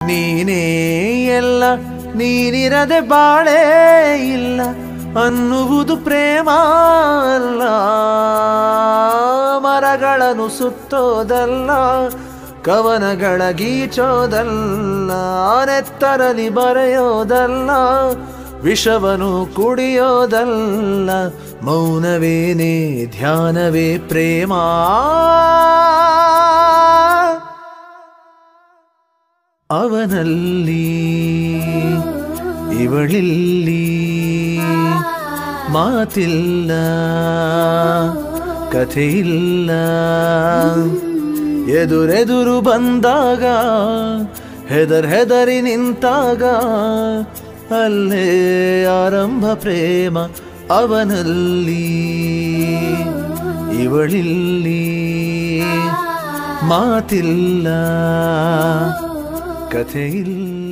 ನೀನೇ ಎಲ್ಲ ನೀನಿರದೆ ಬಾಳೇ ಇಲ್ಲ ಅನ್ನುವುದು ಪ್ರೇಮ ಅಲ್ಲ ಮರಗಳನ್ನು ಸುತ್ತೋದಲ್ಲ ಕವನಗಳ ಗೀಚೋದಲ್ಲ ನೆತ್ತರಲಿ ಬರೆಯೋದಲ್ಲ ವಿಷವನು ಕುಡಿಯೋದಲ್ಲ ಮೌನವೇನೇ ಧ್ಯಾನವೇ ಪ್ರೇಮ ಅವನಲ್ಲಿ ಇವಳಿಲ್ಲಿ ಮಾತಿಲ್ಲ ಕಥೆಯಿಲ್ಲ ಎದುರೆದುರು ಬಂದಾಗ ಹೆದರ್ ಹೆದರಿ ನಿಂತಾಗ ಅಲ್ಲೇ ಆರಂಭ ಪ್ರೇಮ ಅವನಲ್ಲಿ ಇವಳಿಲ್ಲಿ ಮಾತಿಲ್ಲ ಕಥೆಯಿಲ್ಲ